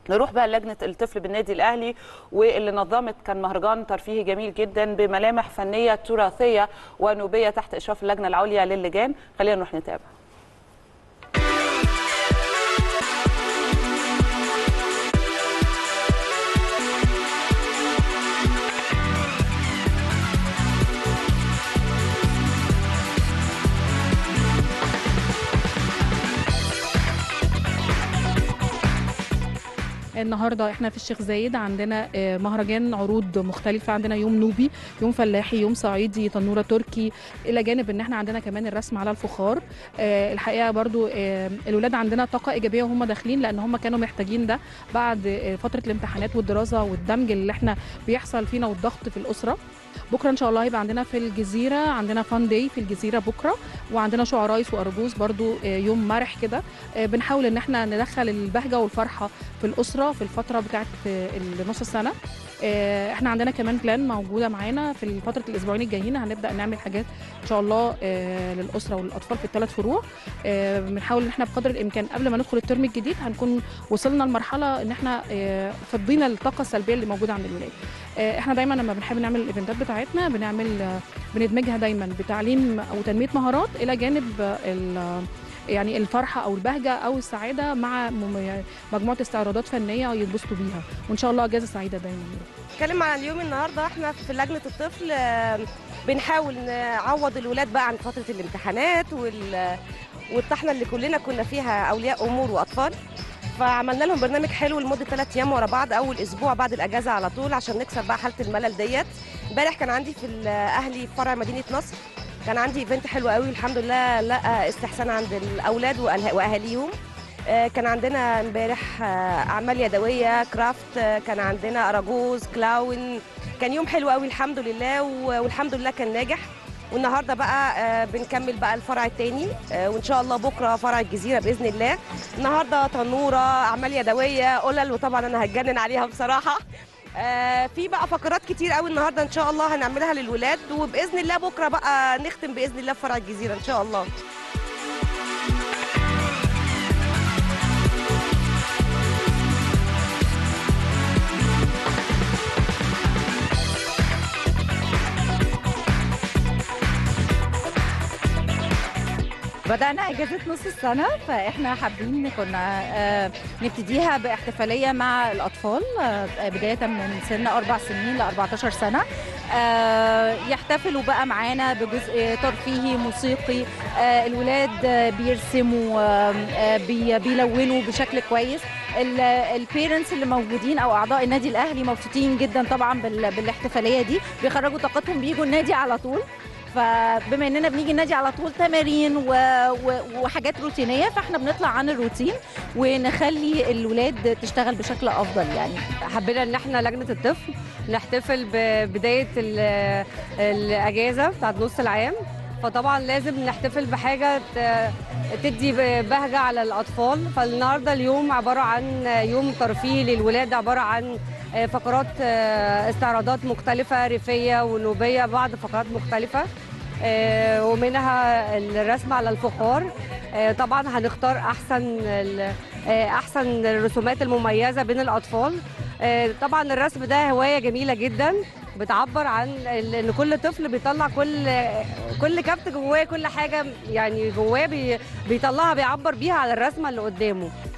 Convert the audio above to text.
نروح بقى لجنه الطفل بالنادي الاهلي واللي نظمت كان مهرجان ترفيهي جميل جدا بملامح فنيه تراثيه ونوبيه تحت اشراف اللجنه العليا للجان خلينا نروح نتابع النهارده احنا في الشيخ زايد عندنا آه، مهرجان عروض مختلفه عندنا يوم نوبي يوم فلاحي يوم صعيدي تنوره تركي الى جانب ان احنا عندنا كمان الرسم على الفخار آه، الحقيقه برضو آه، الولاد عندنا طاقه ايجابيه وهم داخلين لان هم كانوا محتاجين ده بعد آه، فتره الامتحانات والدراسه والدمج اللي احنا بيحصل فينا والضغط في الاسره بكره ان شاء الله هيبقى عندنا في الجزيره عندنا فان داي في الجزيره بكره وعندنا شعرايس وارجوز برضو آه، يوم مرح كده آه، بنحاول ان احنا ندخل البهجه والفرحه في الاسره في الفتره بتاعت آه، النص السنه آه، احنا عندنا كمان بلان موجوده معانا في فتره الاسبوعين الجايين هنبدا نعمل حاجات ان شاء الله آه، للاسره والاطفال في الثلاث فروع آه، بنحاول ان احنا بقدر الامكان قبل ما ندخل الترم الجديد هنكون وصلنا لمرحله ان احنا آه، فضينا الطاقه السلبيه اللي موجوده عند الولاد آه، احنا دايما لما بنحب نعمل الايفنتات بتاعتنا بنعمل آه، بندمجها دايما بتعليم او تنميه مهارات الى جانب آه، ال- يعني الفرحه او البهجه او السعاده مع مم- مجموعه استعراضات فنيه يتبسطوا بيها وان شاء الله اجازه سعيده دايما نتكلم عن اليوم النهارده احنا في لجنه الطفل آه، بنحاول نعوض الولاد بقى عن فتره الامتحانات وال والطحنه اللي كلنا كنا فيها اولياء امور واطفال فعملنا لهم برنامج حلو لمده ثلاث ايام ورا بعض اول اسبوع بعد الاجازه على طول عشان نكسر بقى حاله الملل ديت امبارح كان عندي في الاهلي في فرع مدينه نصر كان عندي ايفنت حلو قوي الحمد لله لقى استحسان عند الاولاد وأله- واهاليهم آه، كان عندنا امبارح آه، اعمال يدويه كرافت آه، كان عندنا اراجوز كلاون كان يوم حلو قوي الحمد لله و- والحمد لله كان ناجح والنهارده بقى آه، بنكمل بقى الفرع الثاني وان شاء الله بكره فرع الجزيره باذن الله النهارده تنوره اعمال يدويه قلل وطبعا انا هتجنن عليها بصراحه آه، في بقى فقرات كتير قوي النهارده ان شاء الله هنعملها للولاد وباذن الله بكره بقى نختم باذن الله في فرع الجزيره ان شاء الله بدأنا إجازة نص السنة فإحنا حابين كنا آه، نبتديها باحتفالية مع الأطفال آه، بداية من سن أربع سنين ل 14 سنة آه، يحتفلوا بقى معانا بجزء ترفيهي موسيقي آه، الولاد آه، بيرسموا آه، آه، بي- بيلونوا بشكل كويس البيرنتس اللي موجودين او اعضاء النادي الاهلي مبسوطين جدا طبعا بال- بالاحتفاليه دي بيخرجوا طاقتهم بيجوا النادي على طول فبما اننا بنيجي النادي على طول تمارين و... و... وحاجات روتينيه فاحنا بنطلع عن الروتين ونخلي الولاد تشتغل بشكل افضل يعني حبينا ان احنا لجنه الطفل نحتفل ببدايه ال- الاجازه بتاعت نص العام فطبعا لازم نحتفل بحاجه ت- تدي بهجه على الاطفال فالنهارده اليوم عباره عن يوم ترفيهي للولاد عباره عن فقرات استعراضات مختلفه ريفيه ونوبيه بعض فقرات مختلفه آه، ومنها الرسم على الفخار آه، طبعا هنختار احسن ال- آه، احسن الرسومات المميزه بين الاطفال آه، طبعا الرسم ده هوايه جميله جدا بتعبر عن ال- ان كل طفل بيطلع كل كل كبت جواه كل حاجه يعني جواه بي- بيطلعها بيعبر بيها على الرسمه اللي قدامه